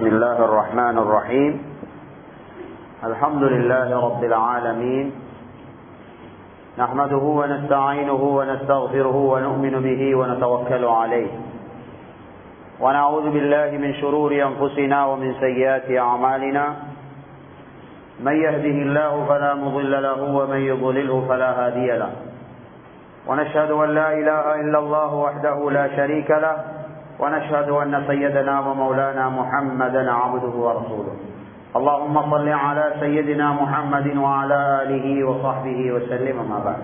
بسم الله الرحمن الرحيم الحمد لله رب العالمين نحمده ونستعينه ونستغفره ونؤمن به ونتوكل عليه ونعوذ بالله من شرور أنفسنا ومن سيئات أعمالنا من يهده الله فلا مضل له ومن يضلله فلا هادي له ونشهد أن لا إله إلا الله وحده لا شريك له ونشهد أن سيدنا ومولانا محمدا عبده ورسوله اللهم صل على سيدنا محمد وعلى آله وصحبه وسلم ما بعد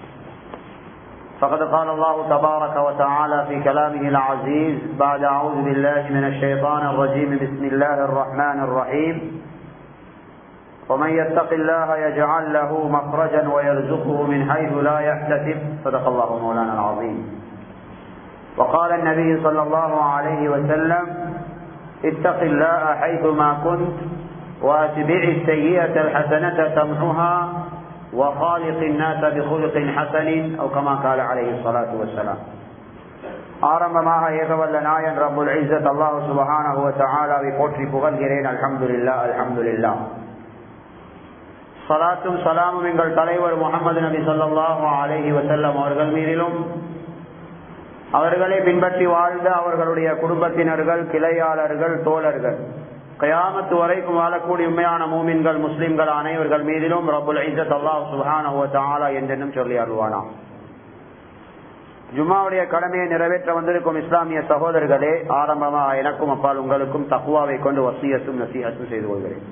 فقد قال الله تبارك وتعالى في كلامه العزيز بعد أعوذ بالله من الشيطان الرجيم بسم الله الرحمن الرحيم ومن يتق الله يجعل له مخرجا ويرزقه من حيث لا يحتسب صدق الله مولانا العظيم وقال النبي صلى الله عليه وسلم اتق الله حيثما كنت واتبع السيئة الحسنة تمحها وخالق الناس بخلق حسن أو كما قال عليه الصلاة والسلام ஆரம்பமாக ஏகவல்ல நாயன் ரபுல் இஸ்ஸத் அல்லாஹ் சுபஹானஹு வ தஆலாவை போற்றி புகழ்கிறேன் அல்ஹம்துலில்லாஹ் அல்ஹம்துலில்லாஹ் சலாத்தும் சலாமும் எங்கள் தலைவர் முகமது நபி சொல்லாஹு அலஹி வசல்லம் அவர்கள் மீதிலும் அவர்களை பின்பற்றி வாழ்ந்த அவர்களுடைய குடும்பத்தினர்கள் கிளையாளர்கள் தோழர்கள் கயாமத்து வரைக்கும் வாழக்கூடிய உண்மையான மூமின்கள் முஸ்லிம்கள் அனைவர்கள் மீதிலும் ரபுல் ஐசத் அல்லாஹ் சுஹானா என்றென்னும் சொல்லி அருள்வானாம் ஜும்மாவுடைய கடமையை நிறைவேற்ற வந்திருக்கும் இஸ்லாமிய சகோதரர்களே ஆரம்பமாக எனக்கும் அப்பால் உங்களுக்கும் தக்குவாவை கொண்டு வசியத்தும் நசீகத்தும் செய்து கொள்கிறேன்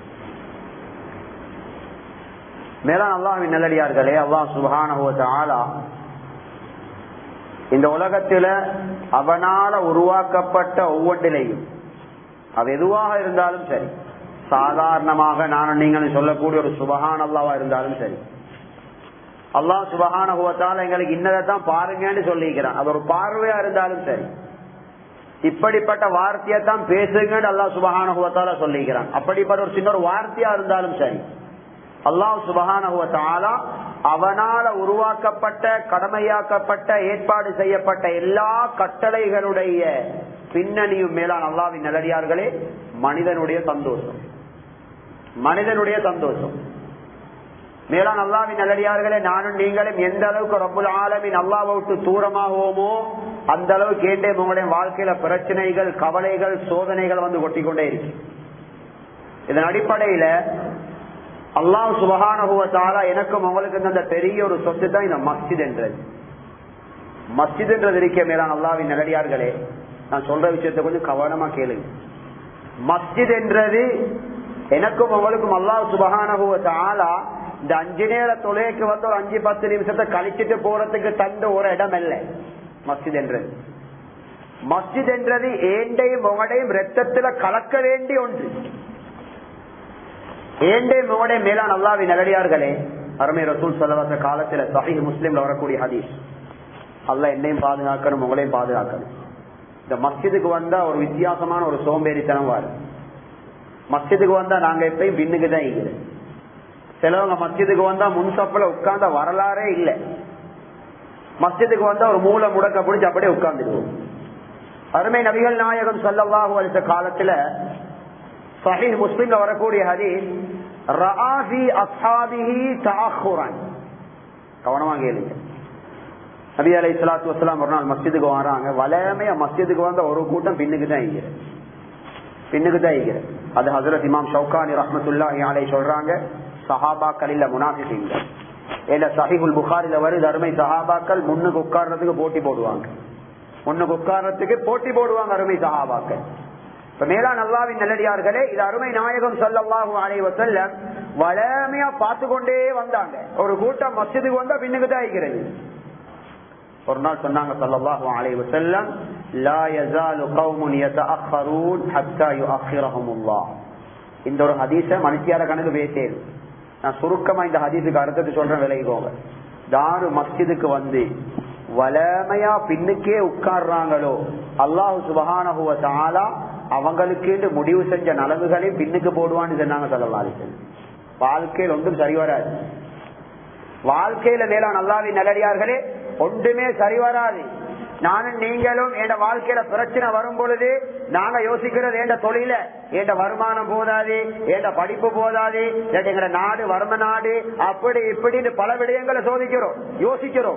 மேலான் அல்லாஹின் நல்லடியார்களே அல்லாஹ் சுபான ஆலா இந்த உலகத்தில அவனால உருவாக்கப்பட்ட ஒவ்வொன்றிலையும் அது எதுவாக இருந்தாலும் சரி சாதாரணமாக நானும் நீங்கள் சொல்லக்கூடிய ஒரு சுபகான் அல்லாவா இருந்தாலும் சரி அல்லாஹ் சுபகான எங்களுக்கு இன்னதான் பாருங்கன்னு சொல்லிக்கிறான் அது ஒரு பார்வையா இருந்தாலும் சரி இப்படிப்பட்ட வார்த்தையை தான் பேசுங்கன்னு அல்லாஹ் சுபகான சொல்லிக்கிறான் அப்படிப்பட்ட ஒரு சின்ன ஒரு வார்த்தையா இருந்தாலும் சரி அல்லாஹ் சுபகான அவனால உருவாக்கப்பட்ட கடமையாக்கப்பட்ட ஏற்பாடு செய்யப்பட்ட எல்லா கட்டளைகளுடைய பின்னணியும் மேலான அல்லாவின் நல்லடியார்களே மனிதனுடைய சந்தோஷம் மனிதனுடைய சந்தோஷம் மேலான அல்லாவின் நல்லடியார்களே நானும் நீங்களும் எந்த அளவுக்கு ரப்புல் ஆலமின் அல்லாவை விட்டு தூரமாகுவோமோ அந்த அளவுக்கு ஏண்டே உங்களுடைய வாழ்க்கையில பிரச்சனைகள் கவலைகள் சோதனைகள் வந்து கொட்டிக்கொண்டே இருக்கு இதன் அடிப்படையில அல்லாஹ் சுபகானுபவத்தால எனக்கும் உங்களுக்கு அந்த பெரிய ஒரு சொத்து தான் இந்த மஸ்ஜித் என்றது மஸ்ஜித் என்றது இருக்க மேலான அல்லாவின் நல்லடியார்களே நான் சொல்ற விஷயத்த கொஞ்சம் கவனமா கேளுங்க மஸ்ஜித் என்றது எனக்கும் உங்களுக்கும் அல்லாஹ் சுபகானுபவத்தாலா இந்த அஞ்சு நேர தொலைக்கு வந்து ஒரு அஞ்சு பத்து நிமிஷத்தை கழிச்சிட்டு போறதுக்கு தந்த ஒரு இடம் இல்லை மஸ்ஜித் என்றது மஸ்ஜித் என்றது ஏண்டையும் உங்களையும் ரத்தத்துல கலக்க வேண்டிய ஒன்று ஏண்டே மோடே மேலான் அல்லாவின் நல்லடியார்களே அருமை ரசூல் சொல்லவச காலத்துல சஹி முஸ்லீம்ல வரக்கூடிய ஹதீஸ் அல்ல என்னையும் பாதுகாக்கணும் உங்களையும் பாதுகாக்கணும் இந்த மஸ்ஜிதுக்கு வந்தா ஒரு வித்தியாசமான ஒரு சோம்பேறித்தனம் வரும் மஸ்ஜிதுக்கு வந்தா நாங்க எப்பயும் பின்னுக்கு தான் இருக்கிறோம் சிலவங்க மஸ்ஜிதுக்கு வந்தா முன்சப்பில் உட்கார்ந்த வரலாறே இல்லை மஸ்ஜிதுக்கு வந்தா ஒரு மூளை முடக்க பிடிச்சி அப்படியே உட்கார்ந்துடுவோம் அருமை நபிகள் நாயகம் சொல்லவாக வலித்த காலத்துல சஹி முஸ்லிம்ல வரக்கூடிய ஹதீஸ் ரஆஃபி அஸ்ஹாபிஹி தஅخுரன் கவனமா கேளுங்க நபி அலை சலாத்து வசலாம் ஒரு நாள் மஸ்ஜிதுக்கு வராங்க வளமையா மஸ்ஜிதுக்கு வந்த ஒரு கூட்டம் பின்னுக்கு தான் இங்கிற பின்னுக்கு தான் இங்கிற அது ஹசரத் இமாம் ஷவுகானி ரஹமத்துல்லாஹி அலை சொல்றாங்க சஹாபாக்கள் இல்ல முனாஃபிகீங்க இல்ல சஹிபுல் புகாரில வருது அருமை சஹாபாக்கள் முன்னுக்கு உட்கார்றதுக்கு போட்டி போடுவாங்க முன்னுக்கு உட்கார்றதுக்கு போட்டி போடுவாங்க அருமை சஹாபாக்கள் மேலான் அல்லாவின் நல்லடியார்களே இது அருமை நாயகம் சொல்லல்லாஹு அலைவ செல்ல வளமையா பார்த்து கொண்டே வந்தாங்க ஒரு கூட்டம் மசிதுக்கு வந்தா பின்னுக்கு தான் இருக்கிறது ஒரு நாள் சொன்னாங்க சொல்லல்லாஹு அலைவ செல்லம் லா யஸாலு கௌமுன் யதஅخرون حتى يؤخرهم الله இந்த ஒரு ஹதீஸ மனுஷியார கணக்கு பேசேன் நான் சுருக்கமா இந்த ஹதீஸுக்கு அர்த்தத்தை சொல்றேன் விலகிக்கோங்க தாரு மஸ்ஜிதுக்கு வந்து வளமையா பின்னுக்கே உட்கார்றாங்களோ அல்லாஹு சுபஹானஹுவ தஆலா அவங்களுக்கு முடிவு செஞ்ச நலவுகளையும் பின்னுக்கு போடுவான்னு சொன்னாங்க சொல்லலாம் வாழ்க்கையில் ஒன்றும் சரி வராது வாழ்க்கையில மேலான அல்லாவின் நல்லடியார்களே ஒன்றுமே சரி வராது நானும் நீங்களும் என் வாழ்க்கையில பிரச்சனை வரும் பொழுது நாங்க யோசிக்கிறது என் தொழில என் வருமானம் போதாது என் படிப்பு போதாது எங்களோட நாடு வறும நாடு அப்படி இப்படின்னு பல விடயங்களை சோதிக்கிறோம் யோசிக்கிறோம்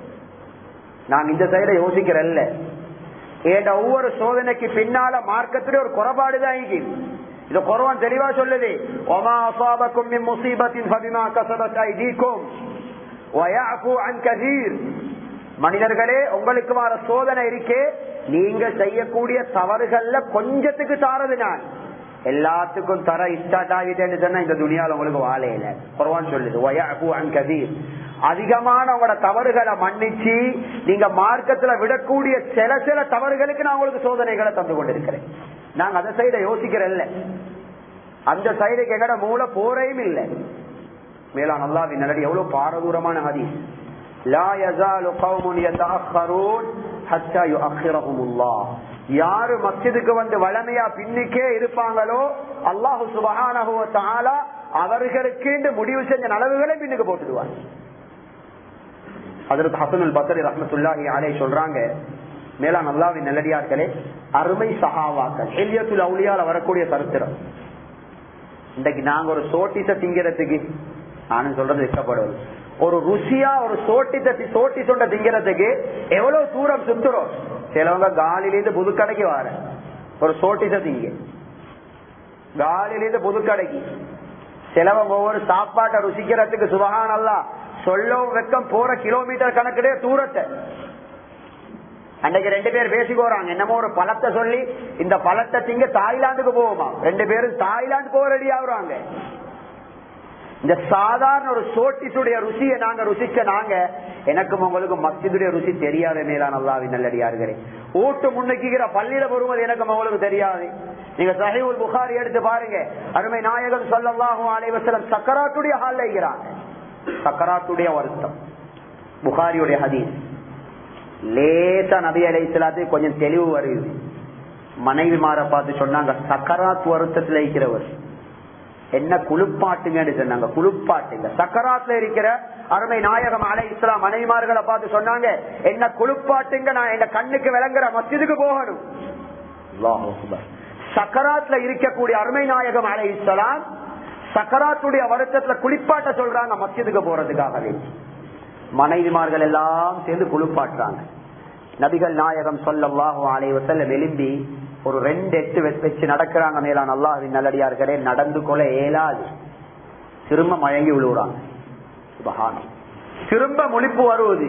நாங்க இந்த சைட யோசிக்கிறல்ல ஏண்ட ஒவ்வொரு சோதனைக்கு பின்னால மார்க்கத்துல ஒரு குறைபாடுதான் இங்க இது குறவான் தெளிவா சொல்லுது ஒமா அசாபக்கும் மின் முசீபத்தின் ஃபபிமா கஸபத் ஐதீக்கும் வயஃபு அன் கஸீர் மனிதர்களே உங்களுக்கு வர சோதனை இருக்கே நீங்க செய்யக்கூடிய தவறுகள்ல கொஞ்சத்துக்கு தாரது நான் எல்லாத்துக்கும் தர இஸ்டாட் ஆகிட்டேன்னு சொன்னா இந்த துணியால உங்களுக்கு வாழையில குறவான் சொல்லுது வயஃபு அன் கஸீர் அதிகமான உங்களோட தவறுகளை மன்னிச்சு நீங்க மார்க்கத்துல விடக்கூடிய சில சில தவறுகளுக்கு நான் உங்களுக்கு சோதனைகளை தந்து கொண்டிருக்கிறேன் நாங்க அந்த சைட யோசிக்கிறல்ல அந்த சைடுக்கு எங்கட மூல போரையும் இல்லை மேலான் அல்லாவின் நல்லடி எவ்வளவு பாரதூரமான ஹதீஸ் லா யஸாலு கௌமுன் யதஅخرون ஹத்தா யுஅخرஹுமுல்லாஹ் யாரு மஸ்ஜிதுக்கு வந்து வளமையா பின்னுக்கே இருப்பாங்களோ அல்லாஹு சுபஹானஹு வ தஆலா அவர்களுக்கு முடிவு செஞ்ச நலவுகளை பின்னுக்கு போட்டுடுவார் அதற்கு ஹசனுல் பசரி ரஹமத்துல்லாஹி அலை சொல்றாங்க மேலான் அல்லாவின் நல்லடியார்களே அருமை சகாவாக்கள் எல்லியத்துல் அவுளியால வரக்கூடிய சரித்திரம் இன்றைக்கு நாங்க ஒரு சோட்டிச திங்கிறதுக்கு நானும் சொல்றது இஷ்டப்படுவது ஒரு ருசியா ஒரு சோட்டித்த சோட்டி சொண்ட திங்கிறதுக்கு எவ்வளவு தூரம் சுத்துறோம் சிலவங்க காலிலிருந்து புதுக்கடைக்கு வர ஒரு சோட்டிச திங்க காலிலிருந்து புதுக்கடைக்கு சிலவங்க ஒவ்வொரு சாப்பாட்டை ருசிக்கிறதுக்கு சுபகான் அல்ல சொல்லவும் வெக்கம் போற கிலோமீட்டர் கணக்குடைய தூரத்தை அன்றைக்கு ரெண்டு பேர் பேசி போறாங்க என்னமோ ஒரு பழத்தை சொல்லி இந்த பழத்தை திங்க தாய்லாந்துக்கு போவோமா ரெண்டு பேரும் தாய்லாந்து போக ரெடி ஆகுறாங்க இந்த சாதாரண ஒரு சோட்டிசுடைய ருசியை நாங்க ருசிச்ச நாங்க எனக்கும் உங்களுக்கு மஸ்ஜிதுடைய ருசி தெரியாத மேலான அல்லாவின் நல்லடியார்களே ஊட்டு முன்னுக்குகிற பள்ளியில வருவது எனக்கும் உங்களுக்கு தெரியாது நீங்க சஹிவுல் புகாரி எடுத்து பாருங்க அருமை நாயகம் சொல்லல்லாஹும் அலைவசலம் சக்கராத்துடைய ஹால் இருக்கிறாங்க சக்கராத்துடைய வருத்தம் புகாரியுடைய ஹதீஸ் லேசா நபி அலை கொஞ்சம் தெளிவு வருது மனைவி மாற பார்த்து சொன்னாங்க சக்கராத் வருத்தத்துல இருக்கிறவர் என்ன குளிப்பாட்டுங்கன்னு சொன்னாங்க குளிப்பாட்டுங்க சக்கராத்துல இருக்கிற அருமை நாயகம் அலை இஸ்லாம் மனைவிமார்களை பார்த்து சொன்னாங்க என்ன குளிப்பாட்டுங்க நான் என்ன கண்ணுக்கு விளங்குற மஸ்ஜிதுக்கு போகணும் சக்கராத்துல இருக்கக்கூடிய அருமை நாயகம் அலை இஸ்லாம் சக்கராத்துடைய வருத்தத்துல குளிப்பாட்ட சொல்றாங்க மஸ்ஜிதுக்கு போறதுக்காகவே மனைவிமார்கள் எல்லாம் சேர்ந்து குளிப்பாட்டுறாங்க நபிகள் நாயகம் சொல்லல்லாஹும் அலைவசல்ல விளிம்பி ஒரு ரெண்டு எட்டு வச்சு நடக்கிறாங்க மேலான அல்லாஹின் நல்லடியார்களே நடந்து கொள்ள இயலாது திரும்ப மயங்கி விழுவுறாங்க சுபஹானம் திரும்ப முழிப்பு வருவது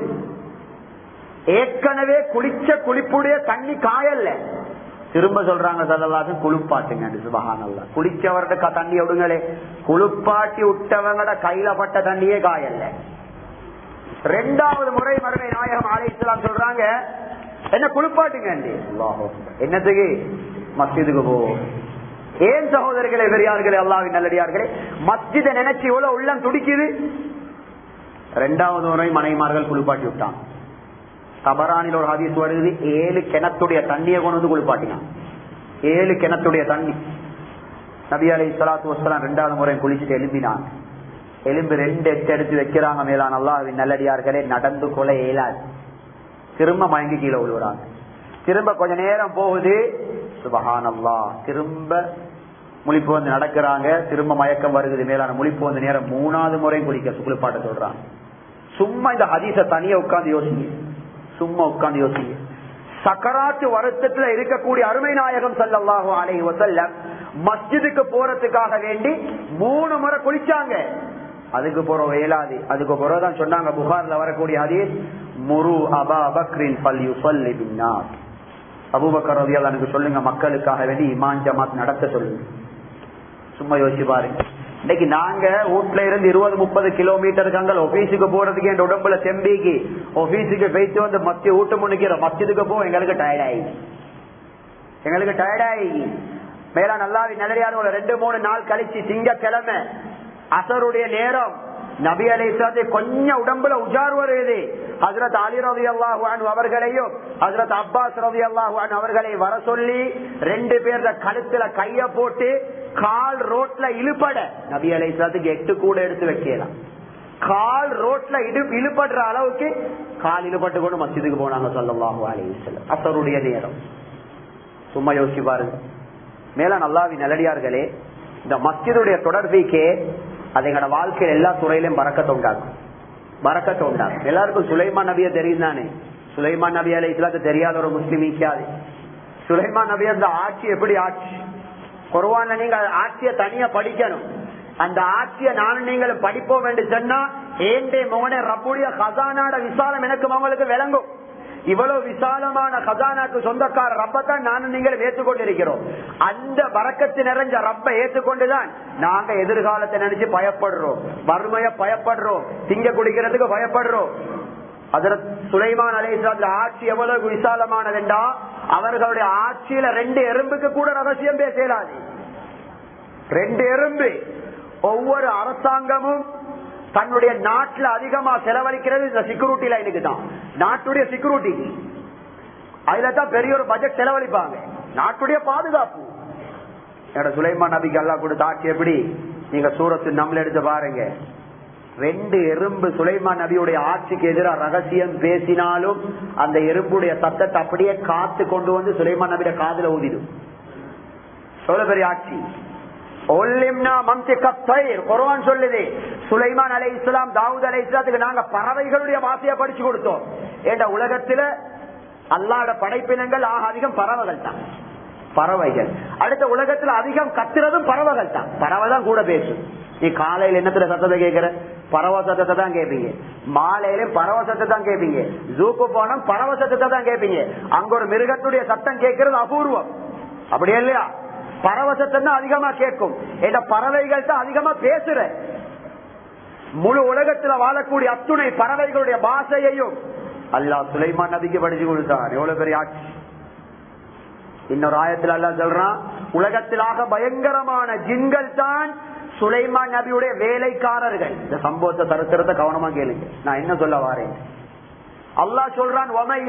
ஏற்கனவே குளிச்ச குளிப்புடைய தண்ணி காயல்ல திரும்ப சொல்றாங்க சல்லல்லாசன் குளிப்பாட்டுங்க சுபஹானல்லா குளிச்சவர்கிட்ட தண்ணி விடுங்களே குளிப்பாட்டி விட்டவங்கட கையில பட்ட தண்ணியே காயல்ல ரெண்டாவது முறை மறுமை நாயகம் ஆலயத்தலாம் சொல்றாங்க என்ன குளிப்பாட்டுங்க என்னத்துக்கு மஸ்ஜிதுக்கு போ ஏன் சகோதரர்களே பெரியார்களே அல்லாவின் நல்லடியார்களே மஸ்ஜித நினைச்சு எவ்வளவு உள்ளம் துடிக்குது ரெண்டாவது முறை மனைமார்கள் குளிப்பாட்டி விட்டான் தபரானில் ஒரு ஹதீஸ் வருது ஏழு கிணத்துடைய தண்ணியை கொண்டு வந்து குளிப்பாட்டினான் ஏழு கிணத்துடைய தண்ணி நபி அலி சலாத்து வசலாம் ரெண்டாவது முறை குளிச்சுட்டு எழுப்பினான் எலும்பு ரெண்டு எட்டு எடுத்து வைக்கிறாங்க மேலான அல்லாவின் நல்லடியார்களே நடந்து கொள்ள இயலாது திரும்ப மயங்கி கீழே விழுவுறாங்க திரும்ப கொஞ்ச நேரம் போகுது சுபஹான் அல்லா திரும்ப முழிப்பு வந்து நடக்கிறாங்க திரும்ப மயக்கம் வருகிறது மேலான முழிப்பு வந்து நேரம் மூணாவது முறை குளிக்க குளிப்பாட்ட சொல்றாங்க சும்மா இந்த ஹதீச தனியா உட்கார்ந்து யோசிங்க சும்மா உட்கார்ந்து யோசிங்க சக்கராத்து வருத்தத்துல இருக்கக்கூடிய அருமை நாயகம் சல்லாஹு அலை வசல்ல மஸ்ஜிதுக்கு போறதுக்காக வேண்டி மூணு முறை குளிச்சாங்க அதுக்கு போற இயலாது அதுக்கு பிறகுதான் சொன்னாங்க புகார்ல வரக்கூடிய ஹதீஸ் முரு அபா பக்ரின் பல் யுசல்லி பின்னார் அபூபக்கர் ரதியால் எனக்கு சொல்லுங்க மக்களுக்காக வேண்டி இமான் ஜமாத் நடத்த சொல்லுங்க சும்மா யோசிச்சு பாருங்க இன்னைக்கு நாங்க வீட்டுல இருந்து இருபது முப்பது கிலோமீட்டருக்கு அங்க ஆபீஸுக்கு போறதுக்கு என் உடம்புல செம்பிக்கு ஆபீஸுக்கு போயிட்டு வந்து மத்திய ஊட்ட முன்னிக்கிற மத்தியதுக்கு போ எங்களுக்கு டயர்ட் ஆகி எங்களுக்கு டயர்ட் ஆகி மேலா நல்லாவி நல்லடியாரோட ரெண்டு மூணு நாள் கழிச்சு திங்கக்கிழமை அசருடைய நேரம் நபி அலை கொஞ்சம் உடம்புல உஜார் வருது ஹசரத் அலி ரவி அல்லாஹு அவர்களையும் ஹசரத் அப்பாஸ் ரவி அல்லாஹு அவர்களை வர சொல்லி ரெண்டு பேர்ல கழுத்துல கைய போட்டு கால் ரோட்ல இழுபட நபி அலை எட்டு கூட எடுத்து வைக்கலாம் கால் ரோட்ல இடு இழுபடுற அளவுக்கு கால் இழுபட்டு கொண்டு மஸ்ஜிதுக்கு போனாங்க சொல்லலாம் அசருடைய நேரம் சும்மா யோசிச்சு பாருங்க மேல நல்லாவி நல்லடியார்களே இந்த மஸ்ஜிதுடைய தொடர்பிக்கே அது எங்களோட வாழ்க்கையில் எல்லா துறையிலும் பறக்கத்தை உண்டாகும் பறக்கத்தை உண்டாகும் எல்லாருக்கும் சுலைமான் நபிய தெரியும் தானே சுலைமான் நபி அலை இஸ்லாத்து தெரியாத ஒரு முஸ்லிம் ஈக்காது சுலைமான் நபி அந்த ஆட்சி எப்படி ஆட்சி குருவான நீங்க ஆட்சியை தனியா படிக்கணும் அந்த ஆட்சியை நானும் நீங்களும் படிப்போம் என்று சொன்னா ஏண்டே மோனே ரப்புடைய கசானாட விசாலம் எனக்கு உங்களுக்கு விளங்கும் இவ்வளவு விசாலமான கசானாக்கு சொந்தக்கார ரப்பத்தான் நானும் நீங்களும் ஏற்றுக்கொண்டிருக்கிறோம் அந்த வரக்கத்து நிறைஞ்ச ரப்ப ஏற்றுக்கொண்டுதான் நாங்க எதிர்காலத்தை நினைச்சு பயப்படுறோம் வறுமைய பயப்படுறோம் திங்க குடிக்கிறதுக்கு பயப்படுறோம் அதுல சுலைமான் அலைசாத்துல ஆட்சி எவ்வளவு விசாலமானதுண்டா அவர்களுடைய ஆட்சியில ரெண்டு எறும்புக்கு கூட ரகசியம் பேசலாது ரெண்டு எறும்பு ஒவ்வொரு அரசாங்கமும் தன்னுடைய நாட்டுல அதிகமா செலவழிக்கிறது இந்த செக்யூரிட்டி லைனுக்கு தான் நாட்டுடைய செக்யூரிட்டி அதுல தான் பெரிய ஒரு பட்ஜெட் செலவழிப்பாங்க நாட்டுடைய பாதுகாப்பு என்னோட சுலைமான் நபிக்கு எல்லாம் கொடுத்த ஆட்சி எப்படி நீங்க சூரத்து நம்மள எடுத்து பாருங்க ரெண்டு எறும்பு சுலைமான் நபியுடைய ஆட்சிக்கு எதிராக ரகசியம் பேசினாலும் அந்த எறும்புடைய சத்தத்தை அப்படியே காத்து கொண்டு வந்து சுலைமான் நபியோட காதுல ஊதிடும் எவ்வளவு பெரிய ஆட்சி சொல்லுது சுலைமான் அலை இஸ்லாம் தாவூத் அலை இஸ்லாத்துக்கு நாங்க பறவைகளுடைய வாசையை படிச்சு கொடுத்தோம் ஏண்ட உலகத்துல அல்லாட படைப்பினங்கள் ஆக அதிகம் பறவைகள் தான் பறவைகள் அடுத்த உலகத்துல அதிகம் கத்துறதும் பறவைகள் தான் பறவை தான் கூட பேசும் நீ காலையில என்னத்துல சத்தத்தை கேட்கிற பறவை சத்தத்தை தான் கேட்பீங்க மாலையில பறவை சத்தத்தை தான் கேட்பீங்க ஜூக்கு போனா பறவை சத்தத்தை தான் கேட்பீங்க அங்க ஒரு மிருகத்துடைய சத்தம் கேட்கறது அபூர்வம் அப்படியே இல்லையா பரவசத்தம் தான் அதிகமா கேட்கும் என்ற பறவைகள் தான் அதிகமா பேசுற முழு உலகத்துல வாழக்கூடிய அத்துணை பறவைகளுடைய பாஷையையும் அல்லா சுலைமான் நபிக்கு படிச்சு கொடுத்தார் எவ்வளவு பெரிய ஆட்சி இன்னொரு ஆயத்தில் அல்லா சொல்றான் உலகத்திலாக பயங்கரமான ஜின்கள் தான் சுலைமான் நபியுடைய வேலைக்காரர்கள் இந்த சம்பவத்தை தருத்திரத்தை கவனமா கேளுங்க நான் என்ன சொல்ல வாரேன் அல்லா சொல்றான்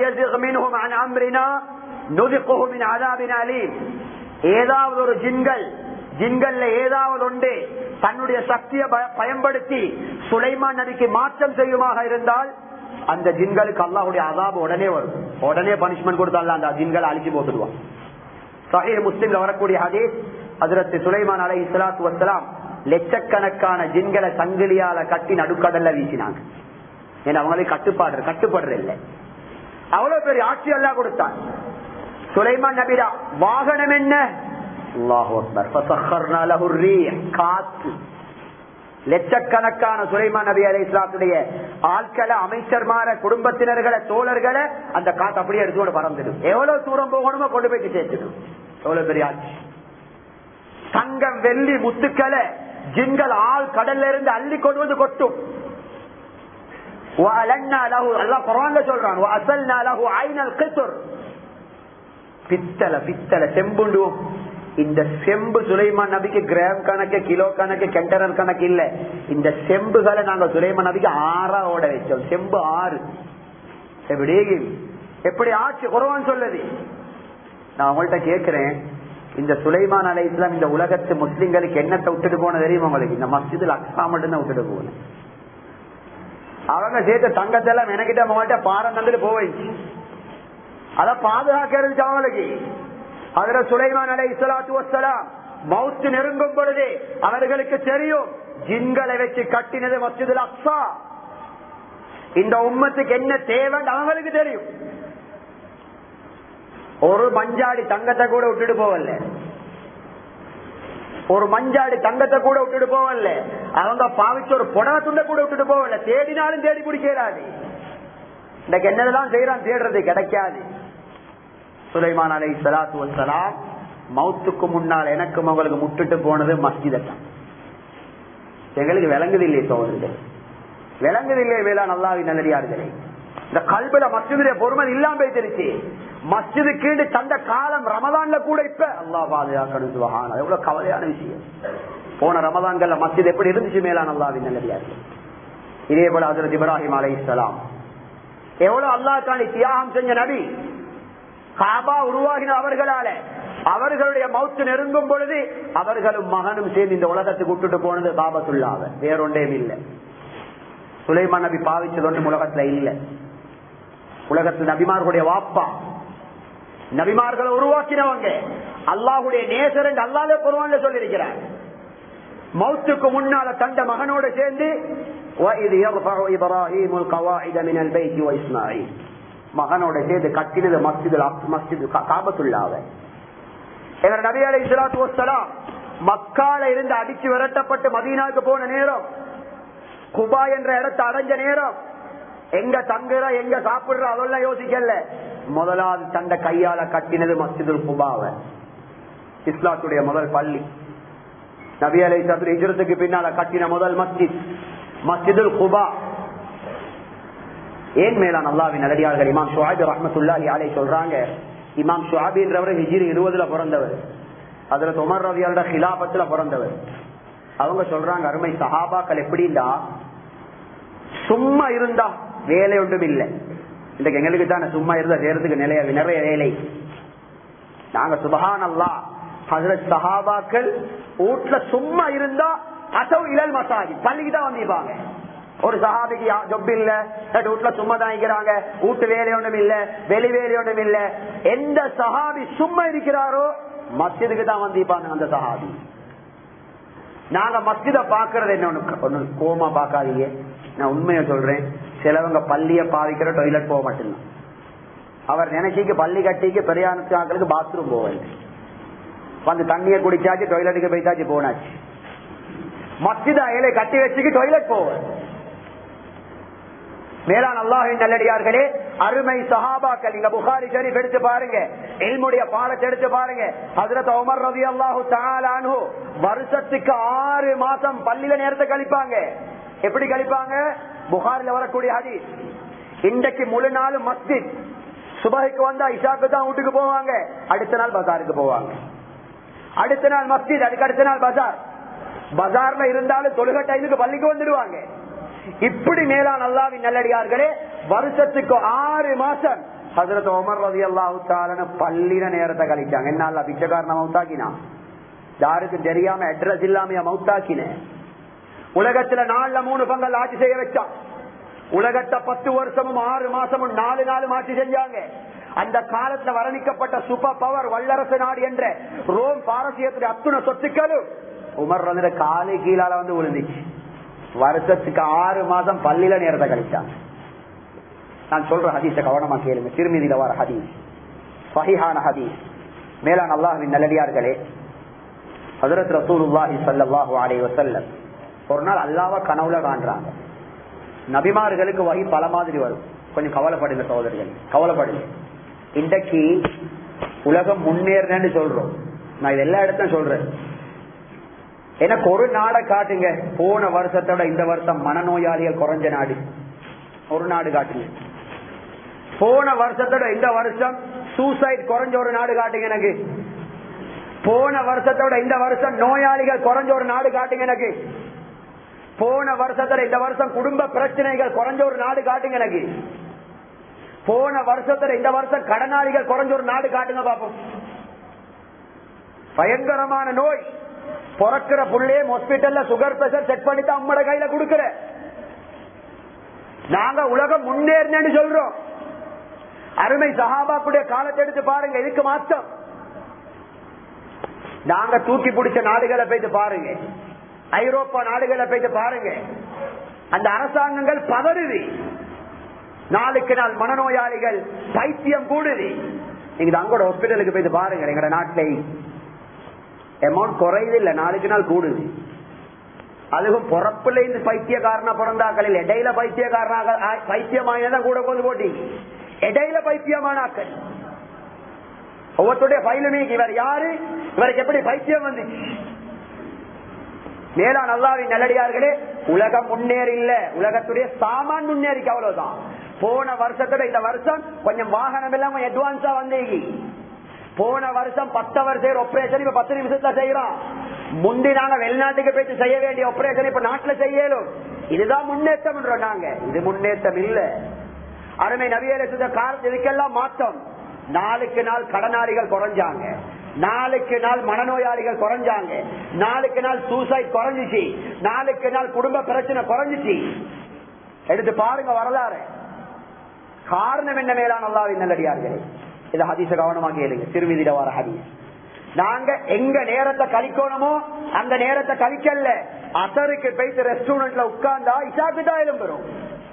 ஏதாவது ஒரு ஜின்கள் ஜின்கள்ல ஏதாவது ஒன்று தன்னுடைய சக்தியை பயன்படுத்தி சுலைமான் நபிக்கு மாற்றம் செய்யுமாக இருந்தால் அந்த ஜின்களுக்கு அல்லாஹுடைய அதாபு உடனே வரும் உடனே பனிஷ்மெண்ட் கொடுத்தால அந்த ஜின்களை அழிச்சு போட்டுடுவான் சஹீர் முஸ்லிம்ல வரக்கூடிய ஹதீஸ் அதிரத்து சுலைமான் அலை இஸ்லாத்து வசலாம் லட்சக்கணக்கான ஜின்களை சங்கிலியால கட்டி நடுக்கடல்ல வீசினாங்க ஏன்னா அவங்களுக்கு கட்டுப்பாடு கட்டுப்படுற இல்லை அவ்வளவு பெரிய ஆட்சி எல்லாம் கொடுத்தான் சுலைமான் நபிரா வாகனம் என்ன காத்து லட்சக்கணக்கான சுலைமான் நபி அலி இஸ்லாத்துடைய ஆட்களை அமைச்சர்மார குடும்பத்தினர்களை தோழர்களை அந்த காத்து அப்படியே எடுத்து பறந்துடும் எவ்வளவு தூரம் போகணுமோ கொண்டு போய் சேர்த்துடும் எவ்வளவு பெரிய ஆட்சி தங்கம் வெள்ளி முத்துக்களை ஜின்கள் ஆள் கடல்ல இருந்து அள்ளி கொண்டு வந்து கொட்டும் சொல்றான் பித்தளை பித்தளை செம்புண்டுவோம் இந்த செம்பு சுலைமான் நபிக்கு கிராம் கணக்கு கிலோ கணக்கு கெண்டனர் கணக்கு இல்ல இந்த செம்புகளை நாங்க சுலைமான் நபிக்கு ஆறா ஓட வச்சோம் செம்பு ஆறு எப்படி எப்படி ஆட்சி குறவான் சொல்லுது நான் உங்கள்கிட்ட கேட்கிறேன் இந்த சுலைமான் அலை இஸ்லாம் இந்த உலகத்து முஸ்லிம்களுக்கு என்னத்தை விட்டுட்டு போன தெரியுமா உங்களுக்கு இந்த மஸ்ஜிதில் அக்ஸா மட்டும் தான் விட்டுட்டு போகணும் அவங்க சேர்த்த தங்கத்தெல்லாம் எனக்கிட்ட அவங்கள்ட்ட பாரம் தந்துட்டு போவச்சு அத பாதுகாக்கிறது அவங்களுக்கு அதுல சுலைமான் அலை இஸ்லாத்து வசலாம் மவுத்து நெருங்கும் பொழுது அவர்களுக்கு தெரியும் ஜின்களை வச்சு கட்டினது மஸ்ஜிதுல் அக்ஸா இந்த உம்மத்துக்கு என்ன தேவைன்னு அவங்களுக்கு தெரியும் ஒரு மஞ்சாடி தங்கத்தை கூட விட்டுட்டு போவல்ல ஒரு மஞ்சாடி தங்கத்தை கூட விட்டுட்டு போவல்ல அவங்க பாவிச்ச ஒரு புடவை துண்டை கூட விட்டுட்டு போவல்ல தேடினாலும் தேடி பிடிக்கிறாது இன்னைக்கு என்னதெல்லாம் செய்யறான் தேடுறது கிடைக்காது சுலைமான் அலை சலாத்து வசலாம் மவுத்துக்கு முன்னால் எனக்கும் அவங்களுக்கு முட்டுட்டு போனது மஸ்ஜிதான் எங்களுக்கு விளங்குது இல்லையே சோதர்கள் விளங்குது இல்லையே வேளா நல்லாவி நல்லடியார்களே இந்த கல்வில மஸ்ஜிதுடைய பொறுமை இல்லாம போயிட்டு மஸ்ஜிது கீழே தந்த காலம் ரமதான்ல கூட இப்ப அல்லா பாதுகாக்கணும் சுபஹான் எவ்வளவு கவலையான விஷயம் போன ரமதான்கள்ல மஸ்ஜித் எப்படி இருந்துச்சு மேலான அல்லாவின் நல்லடியார்கள் இதே போல ஹசரத் இப்ராஹிம் அலை இஸ்லாம் எவ்வளவு அல்லாஹ் தியாகம் செஞ்ச நபி காபா உருவாகின அவர்களால அவர்களுடைய மவுத்து நெருங்கும் பொழுது அவர்களும் மகனும் சேர்ந்து இந்த உலகத்துக்கு விட்டுட்டு போனது காபத்துள்ளாவ வேறொன்றே இல்லை சுலைமான் நபி பாவிச்சது ஒன்று உலகத்துல இல்ல உலகத்தில் நபிமார்களுடைய வாப்பா நபிமார்களை உருவாக்கினவங்க அல்லாஹுடைய நேசர் என்று அல்லாத குருவான்ல சொல்லியிருக்கிறார் மௌத்துக்கு முன்னால தந்த மகனோட சேர்ந்து وَإِذْ يَرْفَعُ إِبْرَاهِيمُ الْقَوَاعِدَ مِنَ الْبَيْتِ وَإِسْمَاعِيلُ மகனோட சேர்ந்து கட்டினது மஸ்ஜிது மஸ்ஜிது காபத்துள்ளாவ எங்க நபி அலை இஸ்லாத்து வசலாம் மக்கால இருந்து அடிச்சு விரட்டப்பட்டு மதீனாவுக்கு போன நேரம் குபா என்ற இடத்தை அடைஞ்ச நேரம் எங்க தங்குற எங்க சாப்பிடுற அதெல்லாம் யோசிக்கல முதலாவது தந்த கையால கட்டினது மஸ்ஜிதுல் குபாவ இஸ்லாத்துடைய முதல் பள்ளி நபி அலை இஜரத்துக்கு பின்னால கட்டின முதல் மஸ்ஜித் மஸ்ஜிதுல் குபா ஏன் மேலான் அல்லாவின் நல்லடியார்கள் இமாம் ஷுவாபி ரஹமத்துல்லாஹி அலை சொல்றாங்க இமாம் ஷுவாபின்றவர் ஹிஜிரி இருபதுல பிறந்தவர் அதுல உமர் ரவியோட ஹிலாபத்துல பிறந்தவர் அவங்க சொல்றாங்க அருமை சஹாபாக்கள் எப்படின்னா சும்மா இருந்தா வேலை ஒன்றும் இல்லை இன்றைக்கு எங்களுக்கு தானே சும்மா இருந்தா செய்யறதுக்கு நிலைய நிறைய வேலை நாங்க சுபஹான் அல்லா ஹசரத் சஹாபாக்கள் வீட்டுல சும்மா இருந்தா அசவு இழல் மசாஜி பள்ளிக்கு தான் வந்திருப்பாங்க ஒரு சஹாபிக்கு ஜொப் இல்ல வீட்டுல சும்மா தான் இருக்கிறாங்க வீட்டு வேலை ஒன்றும் இல்ல வெளி வேலை ஒன்றும் இல்ல எந்த சஹாபி சும்மா இருக்கிறாரோ மஸ்ஜிதுக்கு தான் வந்திருப்பாங்க அந்த சஹாபி நாங்க மஸ்ஜித பாக்குறது என்ன ஒண்ணு ஒண்ணு கோமா பாக்காதீங்க நான் உண்மையை சொல்றேன் சிலவங்க பள்ளிய பாவிக்கிற டாய்லெட் போக மாட்டேங்க அவர் நினைச்சிக்கு பள்ளி கட்டிக்கு பெரியானுக்கு பாத்ரூம் போவாரு வந்து தண்ணிய குடிச்சாச்சு டாய்லெட்டுக்கு போயிட்டாச்சு போனாச்சு மஸ்ஜித அயலை கட்டி வச்சுக்கு டாய்லெட் போவார் மேலான் அல்லாஹின் நல்லடியார்களே அருமை சஹாபாக்கள் நீங்க புகாரி ஷரீப் எடுத்து பாருங்க எல்முடைய பாடத்தை எடுத்து பாருங்க ஹசரத் உமர் ரவி அல்லாஹு தாலானு வருஷத்துக்கு ஆறு மாசம் பள்ளியில நேரத்தை கழிப்பாங்க எப்படி கழிப்பாங்க புகாரில் வரக்கூடிய ஹதி இன்றைக்கு முழு நாள் மஸ்ஜித் சுபகைக்கு வந்தா இஷாக்கு தான் வீட்டுக்கு போவாங்க அடுத்த நாள் பஜாருக்கு போவாங்க அடுத்த நாள் மஸ்ஜித் அதுக்கு அடுத்த நாள் பஜார் பஜார்ல இருந்தாலும் தொழுக டைமுக்கு பள்ளிக்கு வந்துடுவாங்க இப்படி மேலான அல்லாவின் நல்லடியார்களே வருஷத்துக்கு ஆறு மாசம் ஹசரத் உமர் ரவி அல்லாஹு பள்ளின நேரத்தை கழிச்சாங்க என்ன பிச்சைக்காரன மவுத்தாக்கினா யாருக்கு தெரியாம அட்ரஸ் இல்லாம மவுத்தாக்கின உலகத்துல நாலுல மூணு பங்கல் ஆட்சி செய்ய வச்சான் உலகத்தை பத்து வருஷமும் ஆறு மாசமும் நாலு நாளும் ஆட்சி செஞ்சாங்க அந்த காலத்துல வர்ணிக்கப்பட்ட சூப்பர் பவர் வல்லரசு நாடு என்ற ரோம் பாரசீகத்துடைய அத்துண சொத்துக்களும் உமர் வந்து காலு கீழால வந்து விழுந்துச்சு வருஷத்துக்கு ஆறு மாசம் பள்ளியில நேரத்தை கழிச்சாங்க நான் சொல்ற ஹதீஸ கவனமா கேளுங்க திருமதியில வர ஹதீஸ் சஹிஹான ஹதீஸ் மேலான அல்லாஹின் நல்லடியார்களே ஹதரத் ரசூலுல்லாஹி ஸல்லல்லாஹு அலைஹி வஸல்லம் ஒரு நாள் அல்லாஹ்வ கனவுல காண்றாங்க நபிமார்களுக்கு வகை பல மாதிரி வரும் கொஞ்சம் கவலைப்படுங்க சகோதரர்கள் கவலைப்படுங்க இன்றைக்கு உலகம் முன்னேறன்னு சொல்றோம் நான் இது எல்லா இடத்தையும் சொல்றேன் எனக்கு ஒரு நாடை காட்டுங்க போன வருஷத்தோட இந்த வருஷம் மனநோயாளிகள் குறைஞ்ச நாடு ஒரு நாடு காட்டுங்க போன வருஷத்தோட இந்த வருஷம் சூசைட் குறைஞ்ச ஒரு நாடு காட்டுங்க எனக்கு போன வருஷத்தோட இந்த வருஷம் நோயாளிகள் குறைஞ்ச ஒரு நாடு காட்டுங்க எனக்கு போன வருஷத்துல இந்த வருஷம் குடும்ப பிரச்சனைகள் குறைஞ்ச ஒரு நாடு காட்டுங்க எனக்கு போன வருஷத்துல இந்த வருஷம் கடனாளிகள் குறைஞ்ச ஒரு நாடு காட்டுங்க பாப்போம் பயங்கரமான நோய் பிறக்கிற புள்ளே ஹாஸ்பிட்டல்ல சுகர் பிரஷர் செக் பண்ணி தான் அம்மட கையில கொடுக்கிற நாங்க உலகம் முன்னேறினு சொல்றோம் அருமை சஹாபாக்குடைய காலத்தை எடுத்து பாருங்க இதுக்கு மாற்றம் நாங்க தூக்கி பிடிச்ச நாடுகளை போயிட்டு பாருங்க ஐரோப்பா நாடுகளை போயிட்டு பாருங்க அந்த அரசாங்கங்கள் பதறுது நாளுக்கு நாள் மனநோயாளிகள் பைத்தியம் கூடுது நீங்க அங்கோட ஹாஸ்பிட்டலுக்கு போயிட்டு பாருங்க எங்கட நாட்டிலே அமௌண்ட் குறையுது இல்ல நாளுக்கு நாள் கூடுது அதுவும் பிறப்புல இருந்து பைத்தியக்காரனா பிறந்தாக்களில் இடையில பைத்தியக்காரனாக பைத்தியமானதான் கூட கொண்டு போட்டீங்க இடையில பைத்தியமானாக்கள் ஒவ்வொருடைய பயிலுமே இவர் யாரு இவருக்கு எப்படி பைத்தியம் வந்துச்சு மேலா நல்லாவின் நல்லடியார்களே உலகம் முன்னேறி இல்ல உலகத்துடைய சாமான் முன்னேறிக்கு அவ்வளவுதான் போன வருஷத்தோட இந்த வருஷம் கொஞ்சம் வாகனம் எல்லாம் அட்வான்ஸா வந்தீங்க போன வருஷம் பத்து வருஷம் ஆபரேஷன் இப்ப பத்து நிமிஷத்துல செய்யறோம் முந்தி நாங்க வெளிநாட்டுக்கு போயிட்டு செய்ய வேண்டிய ஆபரேஷன் இப்ப நாட்டுல செய்யலும் இதுதான் முன்னேற்றம் நாங்க இது முன்னேற்றம் இல்ல அருமை நவியல காலத்து இதுக்கெல்லாம் மாற்றம் நாளுக்கு நாள் கடனாளிகள் குறைஞ்சாங்க நாளுக்கு நாள் மனநோயாளிகள் குறைஞ்சாங்க நாளுக்கு நாள் சூசைட் குறைஞ்சிச்சு நாளுக்கு நாள் குடும்ப பிரச்சனை குறைஞ்சிச்சு எடுத்து பாருங்க வரலாறு காரணம் என்ன மேலான அல்லாவின் நல்லடியார்களே இதை ஹதீச கவனமா கேளுங்க திருவிதியில வர ஹதீஸ் நாங்க எங்க நேரத்தை கழிக்கணுமோ அந்த நேரத்தை கழிக்கல அசருக்கு போயிட்டு ரெஸ்டாரண்ட்ல உட்கார்ந்தா இஷாக்கு தான் எழும்புறோம்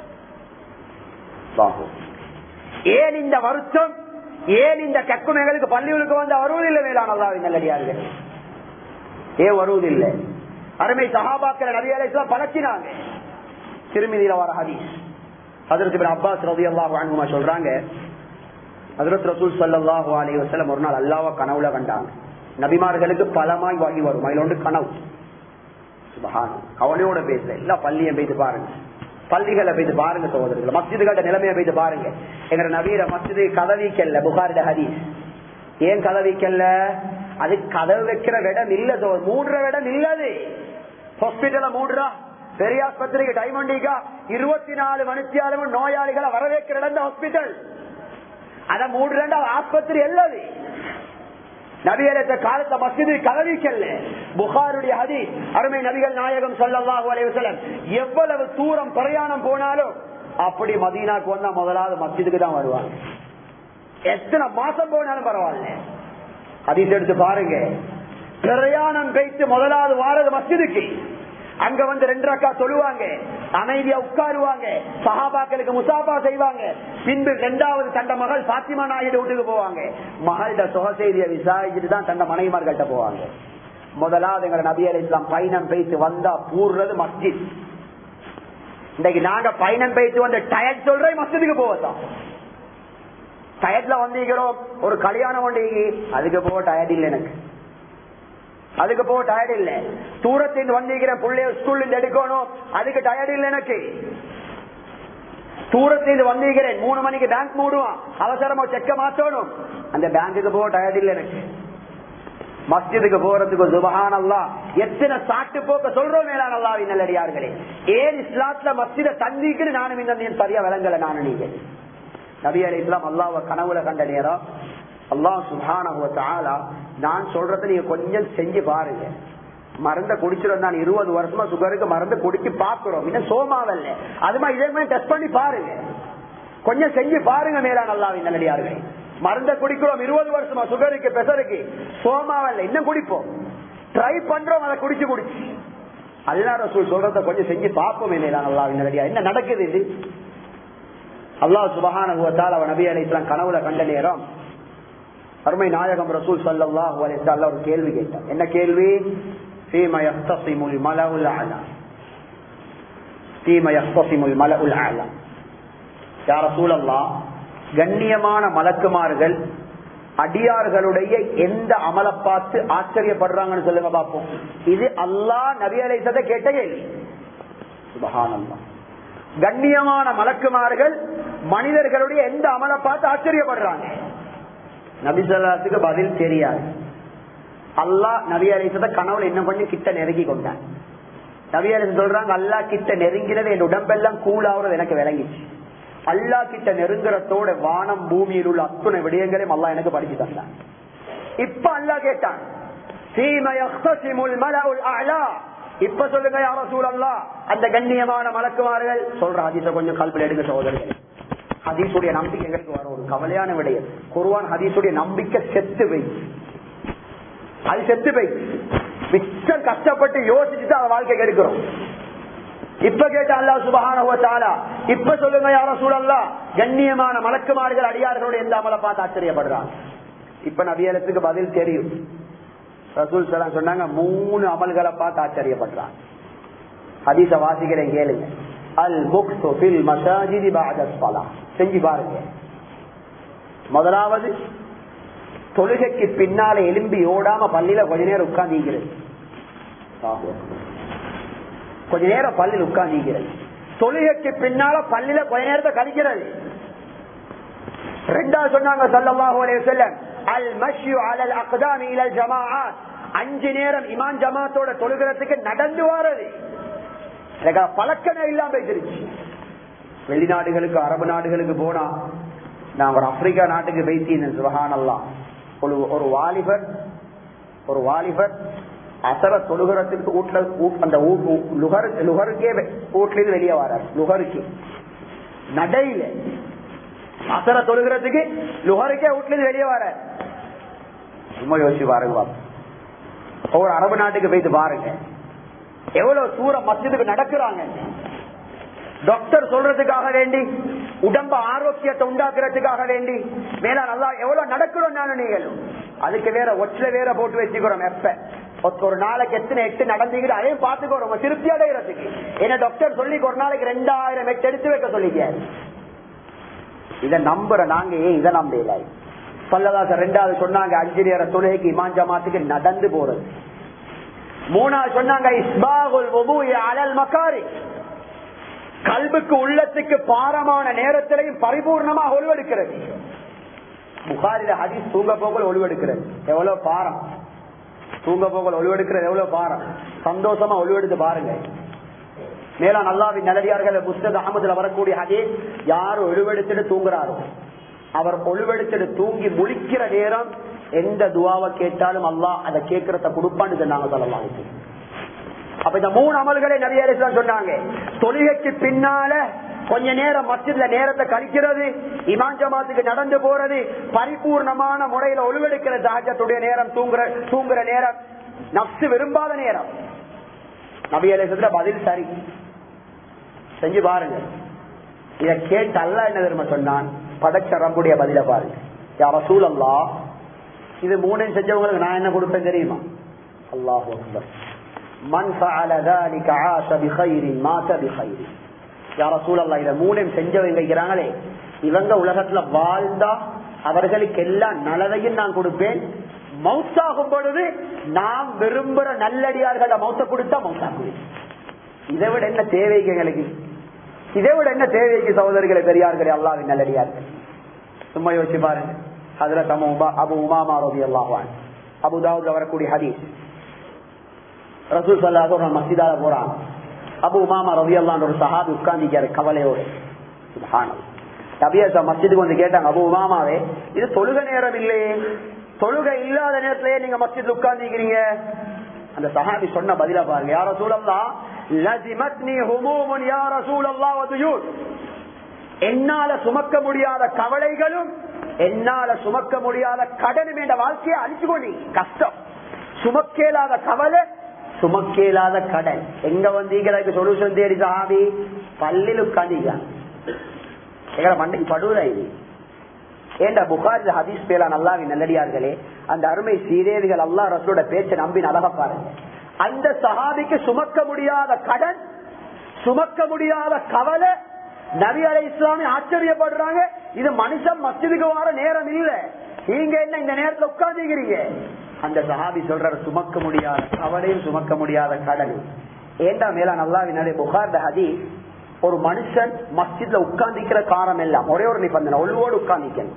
ஏன் இந்த வருஷம் ஏன் இந்த கக்குமைகளுக்கு பள்ளிகளுக்கு வந்து வருவதில்லை மேலான அல்லாவின் நல்லடியார்கள் ஏன் வருவதில்லை அருமை சகாபாக்கிற நபியாலேஸ்லாம் பழக்கினாங்க திருமதியில வர ஹதீஸ் ஹதரத் அப்பாஸ் ரவி அல்லாஹ் சொல்றாங்க ஹதரத் ரசூல் சல்லாஹூ அலி வசலம் ஒரு நாள் அல்லாவ கனவுல கண்டாங்க நபிமார்களுக்கு பலமாய் வாங்கி வரும் அதில் ஒன்று கனவு சுபஹான் கவலையோட பேசல எல்லா பள்ளியும் போயிட்டு பாருங்க பள்ளிகளை போயிட்டு பாருங்க சகோதரர்கள் மஸ்ஜிதுகள நிலைமையை போயிட்டு பாருங்க எங்க நவீன மஸ்ஜிது கதவிக்கல்ல புகாரிட ஹதீஸ் ஏன் கதவிக்கல்ல அது கதவு வைக்கிற இடம் இல்ல மூடுற இடம் இல்லது ஹாஸ்பிட்டல மூடுறா பெரிய ஆஸ்பத்திரிக்கு டைம் வண்டிக்கா இருபத்தி நாலு மணித்தியாலும் நோயாளிகளை வரவேற்கிற இடம் ஹாஸ்பிட்டல் அத மூடுற ஆஸ்பத்திரி இல்லது நபியரத்த காலத்த மசிது கலவிக்கல்ல புகாருடைய ஹதி அருமை நபிகள் நாயகம் சொல்லல்லாஹு அலைவசலம் எவ்வளவு தூரம் பிரயாணம் போனாலும் அப்படி மதீனாக்கு வந்தா முதலாவது மஸ்ஜிதுக்கு தான் வருவாங்க எத்தனை மாசம் போனாலும் பரவாயில்ல அதில் எடுத்து பாருங்க பிரயாணம் வைத்து முதலாவது வாரது மஸ்ஜிதுக்கு அங்க வந்து ரெண்டு ரக்கா தொழுவாங்க அமைதியா உட்காருவாங்க சஹாபாக்களுக்கு முசாபா செய்வாங்க பின்பு இரண்டாவது தண்ட மகள் பாத்திமா நாயுடு வீட்டுக்கு போவாங்க மகள்கிட்ட சுக செய்தியை விசாரிச்சுட்டு தான் தண்ட மனைவிமார்கிட்ட போவாங்க முதலாவது எங்களை நபியர் இஸ்லாம் பயணம் பேசி வந்தா பூர்றது மஸ்ஜித் இன்னைக்கு நாங்க பயணம் பேசி வந்து டயர்ட் சொல்ற மஸ்ஜிதுக்கு போவதான் டயர்ட்ல வந்திருக்கிறோம் ஒரு கல்யாணம் வண்டி அதுக்கு போக டயர்ட் இல்லை எனக்கு அதுக்கு போக டயர்ட் இல்ல தூரத்தின் வந்திருக்கிறேன் பிள்ளைய ஸ்கூல்ல எடுக்கணும் அதுக்கு டயர்ட் இல்ல எனக்கு தூரத்தில் வந்திருக்கிறேன் மூணு மணிக்கு பேங்க் மூடுவான் அவசரமா செக்க மாத்தணும் அந்த பேங்குக்கு போக டயர்ட் இல்ல எனக்கு மஸ்ஜிதுக்கு போறதுக்கு சுபஹான் அல்லா எத்தனை சாட்டு போக்க சொல்றோம் மேலான அல்லாவின் நல்லடியார்களே ஏன் இஸ்லாத்துல மஸ்ஜித தந்திக்குன்னு நானும் இந்த சரியா விளங்கல நானும் நீங்க நபி அலி இஸ்லாம் அல்லாவை கனவுல கண்ட நேரம் அல்லாஹ் சுபான நான் சொல்றத நீங்க கொஞ்சம் செஞ்சு பாருங்க மருந்த குடிச்சிடும் நான் இருபது வருஷமா சுகருக்கு மருந்து குடிச்சு பாக்குறோம் இன்னும் சோமாவல்ல அது மாதிரி இதே மாதிரி டெஸ்ட் பண்ணி பாருங்க கொஞ்சம் செஞ்சு பாருங்க மேலா நல்லாவின் நல்லடியார்கள் மருந்த குடிக்கிறோம் இருபது வருஷமா சுகருக்கு பெசருக்கு சோமாவல்ல இன்னும் குடிப்போம் ட்ரை பண்றோம் அதை குடிச்சு குடிச்சு அல்லா ரசூல் சொல்றத கொஞ்சம் செஞ்சு பார்ப்போம் மேலா நல்லாவின் நல்லடியா என்ன நடக்குது இது அல்லாஹ் சுபஹான அவன் நபி அலி இஸ்லாம் கனவுல கண்ட நேரம் அருமை நாயகம் ரசூல் சல்லாஹ் அலிஸ்ல ஒரு கேள்வி கேட்டார் என்ன கேள்வி فيما يختصم الملأ الأعلى فيما يختصم الملأ الأعلى يا رسول الله கண்ணியமான மலக்குமார்கள் அடியார்களுடைய எந்த அமலை பார்த்து ஆச்சரியப்படுறாங்கன்னு சொல்லுங்க பார்ப்போம் இது அல்லாஹ் நபி அலைசத்தை கேட்ட கேள்வி சுபஹானல்லா கண்ணியமான மலக்குமார்கள் மனிதர்களுடைய எந்த அமலை பார்த்து ஆச்சரியப்படுறாங்க நபிசல்லாத்துக்கு பதில் தெரியாது அல்லா நபி அலிசத கனவுல என்ன பண்ணி கிட்ட நெருங்கி கொண்டான் நபி அலிசன் சொல்றாங்க அல்லா கிட்ட நெருங்கினது என் உடம்பெல்லாம் கூலாவது எனக்கு விளங்கிச்சு அல்லா கிட்ட நெருங்குறதோட வானம் பூமியில் உள்ள அத்துணை விடயங்களையும் அல்லா எனக்கு படிச்சு தந்தான் இப்ப அல்லா கேட்டான் இப்ப சொல்லுங்க யாரோ சூழல்லா அந்த கண்ணியமான மலக்குமார்கள் சொல்ற ஹதீச கொஞ்சம் கல்பில் எடுக்க சகோதரர்கள் ஹதீசுடைய நம்பிக்கை எங்களுக்கு வர ஒரு கவலையான விடயம் குருவான் ஹதீசுடைய நம்பிக்கை செத்து வை அது செத்து போய் மிச்சம் கஷ்டப்பட்டு யோசிச்சுட்டு அவன் வாழ்க்கை கெடுக்கிறோம் இப்ப கேட்ட அல்லா சுபகான இப்ப சொல்லுங்க யாரோ சூழல்லா கண்ணியமான மலக்குமார்கள் அடியார்களோட எந்த அமலை பார்த்து ஆச்சரியப்படுறான் இப்ப நபியலத்துக்கு பதில் தெரியும் ரசூல் சலாம் சொன்னாங்க மூணு அமல்களை பார்த்து ஆச்சரியப்படுறான் ஹதீச வாசிக்கிறேன் கேளுங்க அல் புக்ஸில் மசாஜிதி பாதஸ்பலா செஞ்சு பாருங்க முதலாவது தொழுகைக்கு பின்னால எலும்பி ஓடாம பள்ளியில கொஞ்ச நேரம் உட்கார்ந்து கொஞ்ச நேரம் பள்ளியில் உட்கார்ந்து தொழுகைக்கு பின்னால பள்ளியில கொஞ்ச நேரத்தை கழிக்கிறது ரெண்டாவது சொன்னாங்க சல்லல்லாஹு அலைஹி வஸல்லம் அல் மஷ்யு அலல் அக்தாமி இலல் ஜமாஅத் அஞ்சு நேரம் இமான் ஜமாத்தோட தொழுகிறதுக்கு நடந்து வாரது பழக்கமே இல்லாம போயிருச்சு வெளிநாடுகளுக்கு அரபு நாடுகளுக்கு போனா நான் ஒரு ஆப்பிரிக்கா நாட்டுக்கு பேசினேன் சுபஹான் அல்லா ஒரு ஒரு வாலிபர் ஒரு வாலிபர் அசர தொழுகிறதுக்கு வீட்டுல ஊ- அந்த ஊ- ஊ- லுகர் லுகருக்கே வெ- வீட்டுல இருந்து வெளியே வரார் லுகருக்கு நடையில அசர தொழுகிறதுக்கு லுகருக்கே வீட்டுல இருந்து வெளியே வரார் சும்மா யோசிச்சு பாருங்க பாப்போம். ஒவ்வொரு அரபு நாட்டுக்கு போயிட்டு பாருங்க எவ்வளவு தூரம் மஸ்ஜிதுக்கு நடக்கிறாங்க டாக்டர் சொல்றதுக்காக வேண்டி உடம்ப ஆரோக்கியத்தை உண்டாக்குறதுக்காக வேண்டி மேல நல்லா எவ்வளவு நடக்கிறோம் நானும் நீங்களும் அதுக்கு வேற ஒற்றை வேற போட்டு வச்சுக்கிறோம் எப்ப ஒத்த- ஒரு நாளைக்கு எத்தனை எட்டு நடந்தீங்க அதையும் பாத்துக்கிறோம் திருப்தி அடைகிறதுக்கு ஏன்னா டாக்டர் சொல்லி ஒரு நாளைக்கு ரெண்டாயிரம் எட்டு எடுத்து வைக்க சொல்லிக்க இதை நம்புற நாங்க ஏன் இதை நம்பல பல்லதாசர் ரெண்டாவது சொன்னாங்க அஞ்சு நேர தொழுகைக்கு இமான் ஜமாத்துக்கு நடந்து போறது மூணாவது சொன்னாங்க இஸ்பாகுல் வுதுஇ அலல் மக்காரி கல்புக்கு உள்ளத்துக்கு பாரமான நேரத்திலையும் பரிபூர்ணமாக ஒழுவெடுக்கிறது புகாரில ஹதீஸ் தூங்க போகல் ஒழுவெடுக்கிறது எவ்வளவு பாரம் தூங்க போகல் ஒழுவெடுக்கிறது எவ்வளவு பாரம் சந்தோஷமா ஒழுவெடுத்து பாருங்க மேலா நல்லாவின் நல்லடியார்கள் முஸ்தத் அகமதுல வரக்கூடிய ஹதீஸ் யார் ஒழுவெடுத்துட்டு தூங்குறாரோ அவர் ஒழுவெடுத்துட்டு தூங்கி முழிக்கிற நேரம் எந்த துவாவை கேட்டாலும் அல்லாஹ் அதை கேட்கறத கொடுப்பான்னு சொன்னாங்க சொல்லலாம் அப்ப இந்த மூணு அமல்களை நிறைய சொன்னாங்க தொழுகைக்கு பின்னால கொஞ்ச நேரம் மஸ்ஜித்ல நேரத்தை கழிக்கிறது இமாம் ஜமாத்துக்கு நடந்து போறது பரிபூர்ணமான முறையில ஒழுவெடுக்கிற தாஜத்துடைய நேரம் தூங்குற தூங்குற நேரம் நப்சு விரும்பாத நேரம் நபி அலிசத்துல பதில் சரி செஞ்சு பாருங்க இத கேட்டு அல்ல என்ன தெரியுமா சொன்னான் படைச்ச ரப்புடைய பதில பாருங்க யார சூழல்லா இது மூணையும் செஞ்சவங்களுக்கு நான் என்ன கொடுப்பேன் தெரியுமா அல்லாஹ் அக்பர் மன் ஃபஅல ذلك عاش بخير مات بخير யா ரசூலல்லாஹ் இத மூணையும் செஞ்சவங்க இருக்கிறாங்களே இவங்க உலகத்துல வாழ்ந்தா அவர்களுக்கு எல்லா நலவையும் நான் கொடுப்பேன் மவுத்தாகும் பொழுது நாம் விரும்புற நல்லடியார்கள மௌத்த கொடுத்தா மவுத்தாக்குவேன் இதை விட என்ன தேவைக்கு எங்களுக்கு இதை விட என்ன தேவைக்கு சகோதரர்களை பெரியார்களே அல்லாவின் நல்லடியார்கள் சும்மா யோசிச்சு பாருங்க அதுல தம உமா அபு உமாமா ரவி அல்லாஹான் அபுதாவுல வரக்கூடிய ஹதீஸ் ரசூல் சல்லாத ஒரு மசிதால போறான் அபு உமாமா ரவி அல்லான் ஒரு சஹாபி உட்கார்ந்திக்காரு கவலையோடு சுப்ஹானல்லாஹ். நபியா மஸ்ஜிதுக்கு வந்து கேட்டாங்க அபு உமாமாவே இது தொழுக நேரம் இல்லையே தொழுகை இல்லாத நேரத்திலேயே நீங்க மஸ்ஜித் உட்கார்ந்துக்கிறீங்க அந்த சஹாபி சொன்ன பதிலா பாருங்க யார சூழல்லா லஜிமத்னி ஹுமூமுன் யா ரசூலல்லாஹ் வதுயூத் என்னால சுமக்க முடியாத கவலைகளும் என்னால சுமக்க முடியாத கடனும் என்ற வாழ்க்கையை அழிச்சுக்கொண்டி கஷ்டம் சுமக்கேலாத கவலை சுமக்கேலாத கடன் எங்க வந்தீங்க சொல்யூஷன் தேடி சாமி பள்ளியில் உட்காந்தீங்க எங்களை மண்டைக்கு படுவதா இது ஏண்டா புகாரில் ஹதீஸ் பேலா நல்லாவி நல்லடியார்களே அந்த அருமை சீரேவிகள் அல்லா ரசோட பேச்சை நம்பி அழக பாருங்க அந்த சஹாபிக்கு சுமக்க முடியாத கடன் சுமக்க முடியாத கவலை நபி அலை இஸ்லாமி ஆச்சரியப்படுறாங்க இது மனுஷன் மஸ்ஜிதுக்கு வர நேரம் இல்ல நீங்க என்ன இந்த நேரத்துல உட்கார்ந்துக்கிறீங்க அந்த சஹாபி சொல்ற சுமக்க முடியாத கவலையும் சுமக்க முடியாத கடன் ஏண்டா மேலா நல்லாவினாலே புகார் ஹதி ஒரு மனுஷன் மஸ்ஜித்ல உட்கார்ந்திக்கிற காலம் எல்லாம் ஒரே ஒரு நிபந்தனை ஒழுவோடு உட்கார்ந்திக்கணும்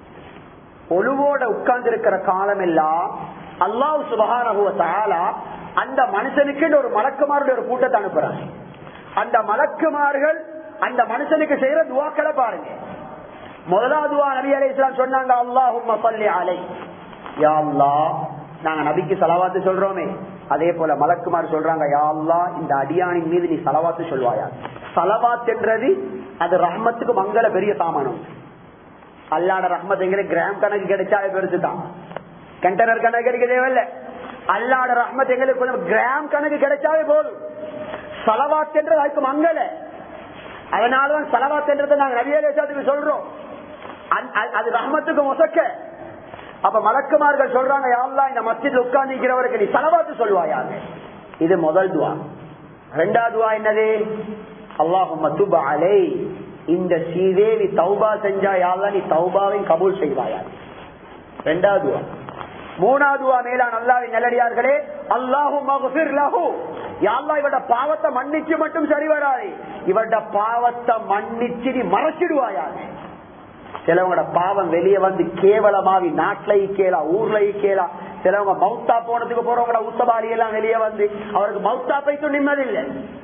ஒழுவோட உட்கார்ந்து இருக்கிற காலம் எல்லாம் அல்லாஹ் சுபகான அந்த மனுஷனுக்கு ஒரு மலக்குமாருடைய ஒரு கூட்டத்தை அனுப்புறாங்க அந்த மலக்குமார்கள் அந்த மனுஷனுக்கு செய்யற துவாக்களை பாருங்க முதலாவது துவா நபி அலை இஸ்லாம் சொன்னாங்க அல்லாஹும் அலை யா அல்லாஹ் நாங்க நபிக்கு செலவாத்து சொல்றோமே அதே போல மலக்குமார் சொல்றாங்க யா அல்லாஹ் இந்த அடியானின் மீது நீ செலவாத்து சொல்வாயா சலவாத் என்றது அது ரஹ்மத்துக்கு மங்கள பெரிய சாமானம் அல்லாட ரஹ்மத் எங்களுக்கு கிராம் கணக்கு கிடைச்சாலே பெருசு தான் கண்டனர் கணக்கு கிடைக்க தேவையில்ல அல்லாட ரஹ்மத் எங்களுக்கு கொஞ்சம் கிராம் கணக்கு கிடைச்சாலே போதும் சலவாத் என்றது அதுக்கு மங்கள அதனாலதான் சலவாத் என்றதை நாங்க நிறைய தேசத்துக்கு சொல்றோம் அந்- அ- அது ரஹ்மத்துக்கு மொசக்க அப்ப மலக்குமார்கள் சொல்றாங்க யாரெல்லாம் இந்த மஸ்ஜித் உட்கார்ந்துக்கிறவருக்கு நீ சலவாத்து சொல்வாயாக இது முதல் துவா ரெண்டாவது துவா என்னது அல்லாஹும்ம துப அலை இந்த ஸ்ரீதேவி தௌபா செஞ்சா யாழ்லா நீ தௌபாவையும் கபூல் செய்வாயா ரெண்டாவது துவா மூணாவது துவா மேலா நல்லாவின் நல்லடியார்களே அல்லாஹு மகஃபிர் லஹு யாழ்லா இவட பாவத்தை மன்னிச்சு மட்டும் சரி வராது இவட பாவத்தை மன்னிச்சு நீ மறைச்சிடுவாயாக சிலவங்களோட பாவம் வெளியே வந்து கேவலமாவி நாட்டுல கேளா ஊர்ல கேளா சிலவங்க மவுத்தா போனதுக்கு போறவங்களோட உத்தபாரி எல்லாம் வெளியே வந்து அவருக்கு மவுத்தா பைத்து நிம்மதில்லை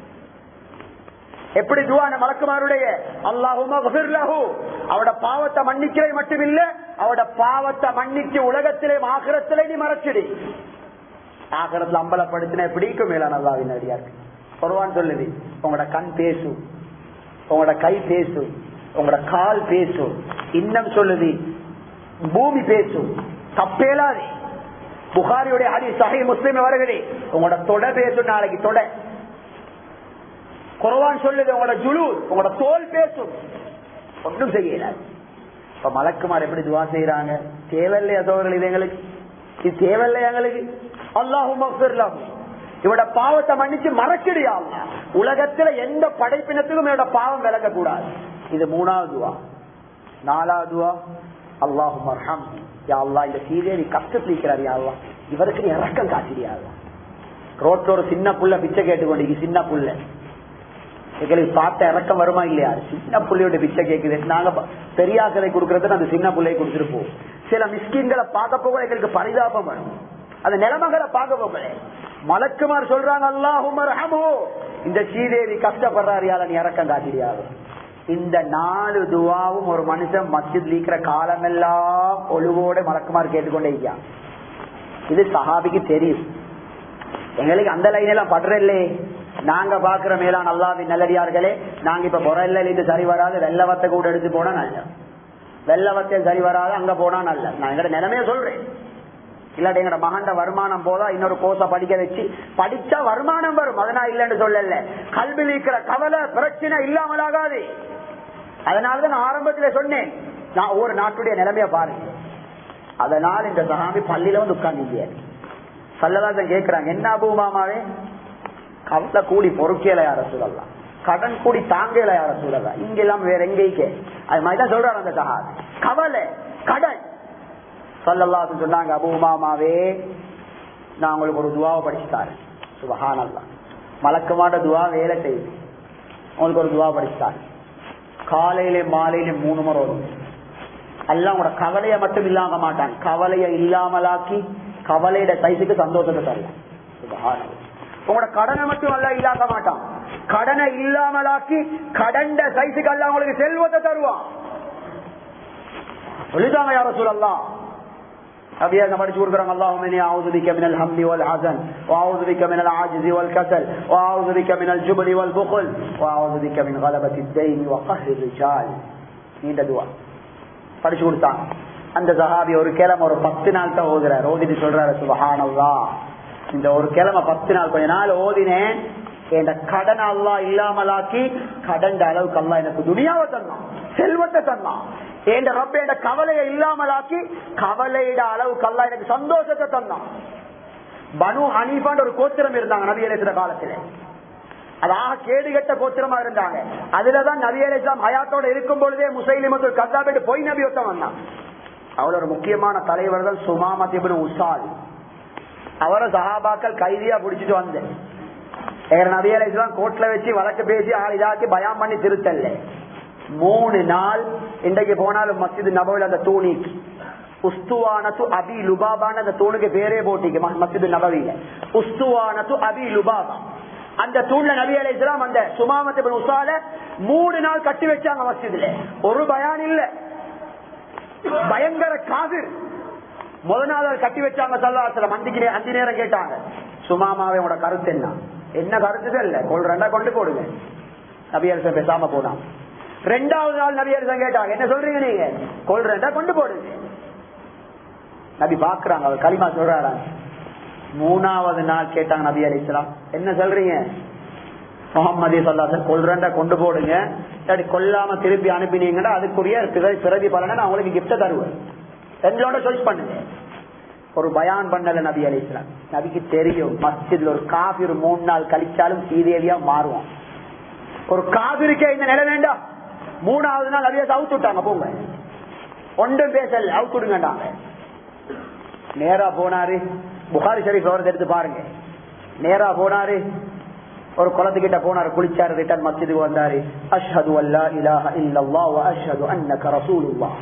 எப்படி துவான மலக்குமாருடைய அல்லாஹுமா அவட பாவத்தை மன்னிக்கிறது மட்டுமில்ல அவட பாவத்தை மன்னிச்சு உலகத்திலே ஆகிரத்திலே நீ மறைச்சிடு ஆகரத்துல அம்பலப்படுத்தின எப்படிக்கும் மேலான அல்லாவின் அடியார்கள் குர்ஆன் சொல்லுது உங்களோட கண் பேசும் உங்களோட கை பேசும் உங்களோட கால் பேசும் இன்னும் சொல்லுது பூமி பேசும் தப்பேலாதே புகாரியுடைய அடி சகை முஸ்லீம் வருகிறே உங்களோட தொட பேசும் நாளைக்கு தொட குர்ஆன் சொல்லுது உங்களோட ஜுலு உங்களோட தோல் பேசும் ஒன்றும் செய்யல இப்ப மலக்குமார் எப்படி துவா செய்யறாங்க தேவையில்லையா சோழர்கள் இது எங்களுக்கு இது தேவையில்லையா எங்களுக்கு அல்லாஹும் இவட பாவத்தை மன்னிச்சு மறக்கிறியா உலகத்துல எந்த படைப்பினத்துக்கும் இவட பாவம் விளக்க கூடாது இது மூணாவது துவா நாலாவது துவா அல்லாஹும் அர்ஹம் யா அல்லாஹ் இந்த சீதேவி கஷ்டத்திருக்கிறார் யா அல்லாஹ் இவருக்கு நீ இறக்கம் காட்டிறியா அல்லாஹ் ரோட்ல ஒரு சின்ன புள்ள பிச்சை கேட்டுக்கொண்டு சின்ன புள்ள எங்களுக்கு பார்த்த இறக்கம் வருமா இல்லையா சின்ன புள்ளையோட பிச்சை கேக்குது நாங்க ப- பெரியாக்களை கொடுக்கறது அந்த சின்ன புள்ளையை கொடுத்துட்டு போவோம் சில மிஸ்கின்களை பார்க்க போக எங்களுக்கு பரிதாபம் வரும் அந்த நிலைமைகளை பார்க்க போகல மலக்குமார் சொல்றாங்க அல்லாஹும் இந்த ஸ்ரீதேவி கஷ்டப்படுறாரு யார நீ இறக்கம் காட்டிடியாது இந்த நாலு துவாவும் ஒரு மனுஷன் மஸ்ஜித் லீக்கிற காலமெல்லாம் ஒழுவோட மலக்குமார் கேட்டுக்கொண்டே இருக்கியா இது சஹாபிக்கு தெரியும் எங்களுக்கு அந்த லைன் எல்லாம் படுறல்லே நாங்க பாக்குற மேலான அல்லாவின் நல்லடியார்களே நாங்க இப்ப புறல்ல இது சரி வராது வெள்ளவத்தை கூட எடுத்து போனா நல்ல வெள்ளவத்தை சரி வராது அங்க போனா நல்ல நான் எங்கட நிலைமைய சொல்றேன் இல்லாட்டி எங்கட மகண்ட வருமானம் போதா இன்னொரு கோர்ஸ படிக்க வச்சு படிச்சா வருமானம் வரும் அதனா இல்லைன்னு சொல்லல கல்வி இருக்கிற கவலை பிரச்சனை இல்லாமலாகாது அதனாலதான் நான் ஆரம்பத்துல சொன்னேன் நான் ஒவ்வொரு நாட்டுடைய நிலைமைய பாருங்க அதனால் இந்த சகாமி பள்ளியில வந்து உட்கார்ந்து சல்லதாசன் கேட்கிறாங்க என்ன அபூமாமாவே கவலை கூடி பொறுக்கையில யார சூழலாம் கடன் கூடி தாங்கல யார சூழலாம் இங்க எல்லாம் வேற எங்கேக்கே அது மாதிரிதான் சொல்றாரு அந்த சஹாபி கவலை கடன் சல்லல்லாஹு சொன்னாங்க அபூமாமாவே நான் உங்களுக்கு ஒரு துவாவை படிச்சுட்டாரு சுபஹானல்லா மலக்கமாட்ட துவா வேலை செய்யுது உங்களுக்கு ஒரு துவா படிச்சுட்டாரு காலையில மாலையில மூணு முறை வரும் எல்லாம் உங்களோட கவலையை மட்டும் இல்லாம மாட்டான் கவலையை இல்லாமலாக்கி கவலையோட சைஸுக்கு சந்தோஷத்தை தரலாம் சுபஹானல்லாஹ். உங்களோட கடனை மட்டும் அல்ல இல்லாக்க மாட்டான் கடனை இல்லாமலாக்கி கடண்ட சைஸுக்கு அல்ல உங்களுக்கு செல்வத்தை தருவான் சொல்லிட்டாங்க யார சொல்லலாம் அப்படியே அந்த படிச்சு கொடுக்குறாங்க اللهم اني اعوذ بك من الهم والحزن واعوذ بك من العجز والكسل واعوذ بك من الجبن والبخل واعوذ بك من غلبة الدين وقهر الرجال நீண்ட துவா படிச்சு கொடுத்தாங்க அந்த சஹாபி ஒரு கிழமை ஒரு பத்து நாள் தான் ஓதுறாரு ஓதிட்டு சொல்றாரு சுபஹானல்லா இந்த ஒரு கிழமை பத்து நாள் கொஞ்ச நாள் ஓதினேன் என் கடன் அல்லா இல்லாமலாக்கி கடந்த அளவுக்கு அல்லா எனக்கு துணியாவை தந்தான் செல்வத்தை தந்தான் என் ரப்ப என் கவலையை இல்லாமலாக்கி கவலையிட அளவுக்கு அல்லா எனக்கு சந்தோஷத்தை தந்தான் பனு ஹனீஃபான்ற ஒரு கோத்திரம் இருந்தாங்க நபி அலிஸ்ல காலத்துல அதாக கேடுகட்ட கோத்திரமா இருந்தாங்க அதுலதான் நபி அலிஸ்லாம் ஹயாத்தோட இருக்கும் பொழுதே முசைலிமத்து கத்தாபிட்டு பொய் நபி ஒருத்தன் வந்தான் அவர் ஒரு முக்கியமான தலைவர் தான் சுமாமத் இப்னு உசால் அவரை சஹாபாக்கள் கைதியா புடிச்சிட்டு வந்தேன் எங்க நபி அலிஸ்லாம் கோர்ட்ல வச்சு வழக்கு பேசி ஆள் இதாக்கி பயம் பண்ணி திருத்தல்ல மூணு நாள் இன்றைக்கு போனாலும் மஸ்ஜித் நபவில் அந்த தூணிக்கு உஸ்துவானத்து அபி லுபாபான்னு அந்த தூணுக்கு பேரே போட்டிக்கு மஸ்ஜித் நபவியில உஸ்துவானத்து அபி லுபாபா அந்த தூண்ல நபி அலை இஸ்லாம் அந்த சுமாமத்து உசால மூணு நாள் கட்டி வச்சாங்க மஸ்ஜித்ல ஒரு பயான் இல்ல பயங்கர காதிர் முத நாள் கட்டி வச்சாங்க சல்லாசல மந்திக்கு அஞ்சு நேரம் கேட்டாங்க சுமாமாவே உங்களோட கருத்து என்ன என்ன கருத்து இல்ல கொள் ரெண்டா கொண்டு போடுங்க நபியரசன் பேசாம போனான் ரெண்டாவது நாள் நபியரசன் கேட்டாங்க என்ன சொல்றீங்க நீங்க கொள் ரெண்டா கொண்டு போடுங்க நபி பாக்குறாங்க அவர் களிமா சொல்றாரா மூணாவது நாள் கேட்டாங்க நபி அலி இஸ்லாம் என்ன சொல்றீங்க முகமது சொல்லாசன் கொள்றண்டா கொண்டு போடுங்க இல்லாட்டி கொல்லாம திருப்பி அனுப்பினீங்கன்னா அதுக்குரிய பிற- பிறவி பலனை நான் உங்களுக்கு கிஃப்ட தருவேன் எங்களோட சாய்ஸ் பண்ணுங்க ஒரு பயான் பண்ணல நபி அலி இஸ்லாம் நபிக்கு தெரியும் மஸ்ஜித்ல ஒரு காபிர் மூணு நாள் கழிச்சாலும் சீதேவியா மாறுவோம் ஒரு காபிருக்கே இந்த நிலை வேண்டாம் மூணாவது நாள் நபியை அவுத்து விட்டாங்க போங்க ஒன்றும் பேசல அவுத்து விடுங்கண்டாங்க நேரா போனாரு புகாரி ஷரீஃப் அவரது எடுத்து பாருங்க நேரா போனாரு ஒரு குளத்துக்கிட்ட போனாரு குளிச்சாரு ரிட்டர்ன் மஸ்ஜிதுக்கு வந்தாரு அஷ்ஹது அல்லா இலாஹ இல்லல்லாஹ் வ அஷ்ஹது அன்னக ரசூலுல்லாஹ்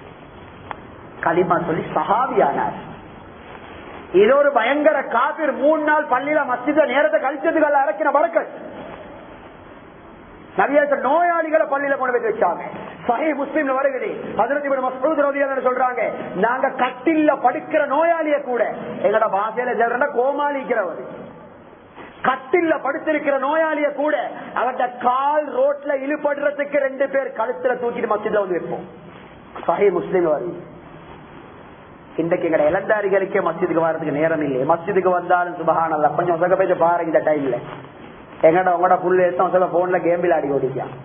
கலிமா சொல்லி சஹாபியானார் இது ஒரு பயங்கர காபிர் மூணு நாள் பள்ளியில மஸ்ஜித நேரத்தை கழிச்சதுக்கு அல்ல இறக்கின பறக்கத் நிறைய நோயாளிகளை பள்ளியில கொண்டு போய் வச்சாங்க சஹி முஸ்லீம்ல வருகிறது ஹஜரத் இப்னு மஸ்ஊத் ரலியல்லாஹு அன்ஹு சொல்றாங்க நாங்க கட்டில்ல படுக்கிற நோயாளிய கூட எங்கட பாஷையில சொல்றா கோமாளிக்கிறவர் கட்டில்ல படுத்திருக்கிற நோயாளிய கூட அவட்ட கால் ரோட்ல இழுபடுறதுக்கு ரெண்டு பேர் கழுத்துல தூக்கிட்டு மஸ்ஜித்ல வந்து வைப்போம் சஹி முஸ்லீம் வருது இன்றைக்கு எங்கட இளந்தாரிகளுக்கே மஸ்ஜிதுக்கு வர்றதுக்கு நேரம் இல்லையே மஸ்ஜிதுக்கு வந்தாலும் சுபஹானல்ல கொஞ்சம் உசக பேச்சு பாருங்க இந்த டைம்ல எங்கட உங்களோட புள்ளு எடுத்தோம் சில போன்ல கேம் விளையாடி ஓடிக்கான்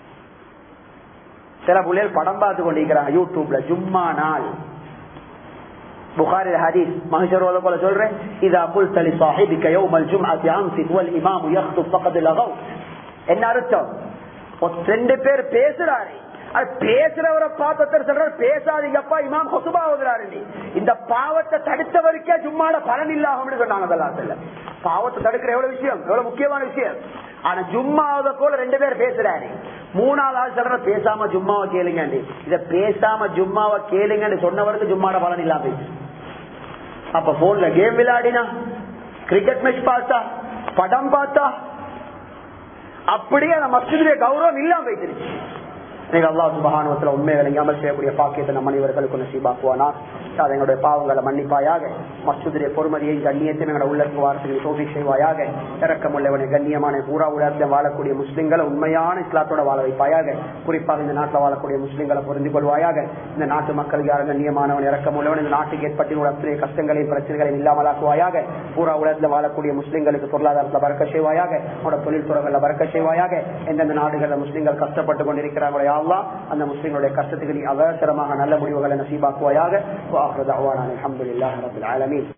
சில புள்ளைகள் படம் பார்த்து கொண்டிருக்கிறாங்க யூடியூப்ல ஜும்மா நாள் புகாரி ஹதீஸ் மகிஷரோட போல சொல்றேன் இதா புல் தலி சாஹிபிக்க யௌமல் ஜும்அத்தி அம்சிக் வல் இமாமு யக்துப் ஃபகத் லகவ் என்ன அர்த்தம் ஒரு ரெண்டு பேர் பேசுறாரு அது பேசுறவரை பார்த்து சொல்றாரு பேசாதீங்கப்பா இமாம் ஹொசுபா ஓதுறாரு இந்த பாவத்தை தடுத்தவருக்கே சும்மாட பலன் இல்லாம சொன்னாங்க அதெல்லாம் சொல்ல பாவத்தை தடுக்கிற எவ்வளவு விஷயம் எவ்வளவு முக்கியமான விஷயம் ஆனா ஜும்மாவத போல ரெண்டு பேர் பேசுறாரு மூணாவது ஆள் சொல்ற பேசாம ஜும்மாவை கேளுங்க இத பேசாம ஜும்மாவை கேளுங்கன்னு சொன்னவருக்கு ஜும்மாட பலன் இல்லாம போயிடுச்சு அப்ப போன்ல கேம் விளையாடினா கிரிக்கெட் மேட்ச் பார்த்தா படம் பார்த்தா அப்படியே அந்த மஸ்ஜிதுடைய கௌரவம் இல்லாம போயிடுச்சு நீங்க அல்லா சுபகானுவத்துல உண்மைகளை அமல் செய்யக்கூடிய பாக்கியத்தை நம் அனைவர்களுக்கு நசீபாக்குவானா அது எங்களுடைய பாவங்களை மன்னிப்பாயாக மசூதிரிய பொறுமதியை கண்ணியத்தை எங்களோட உள்ளத்துக்கு வார்த்தைகளை சோதி செய்வாயாக இறக்கமுள்ளவனை கண்ணியமான பூரா உலகத்தில் வாழக்கூடிய முஸ்லிம்களை உண்மையான இஸ்லாத்தோட வாழ வைப்பாயாக குறிப்பாக இந்த நாட்டில் வாழக்கூடிய முஸ்லிம்களை புரிந்து கொள்வாயாக இந்த நாட்டு மக்களுக்கு யாரும் கண்ணியமானவன் இறக்கமுள்ளவன் இந்த நாட்டுக்கு ஏற்பட்டுள்ள அத்தனை கஷ்டங்களையும் பிரச்சனைகளையும் இல்லாமலாக்குவாயாக பூரா உலகத்தில் வாழக்கூடிய முஸ்லிம்களுக்கு பொருளாதாரத்தில் பறக்க செய்வாயாக அவனோட தொழில் துறைகளில் பறக்க செய்வாயாக எந்தெந்த நாடுகளில் முஸ்லிம்கள் கஷ்டப்பட்டு கொண்டிருக்கிறாங்களோ யாவா அந்த முஸ்லிம்களுடைய கஷ்டத்துக்கு நீ அவசரமாக நல்ல முடிவுகளை நசீபாக்குவாயாக واخر دعوانا الحمد لله رب العالمين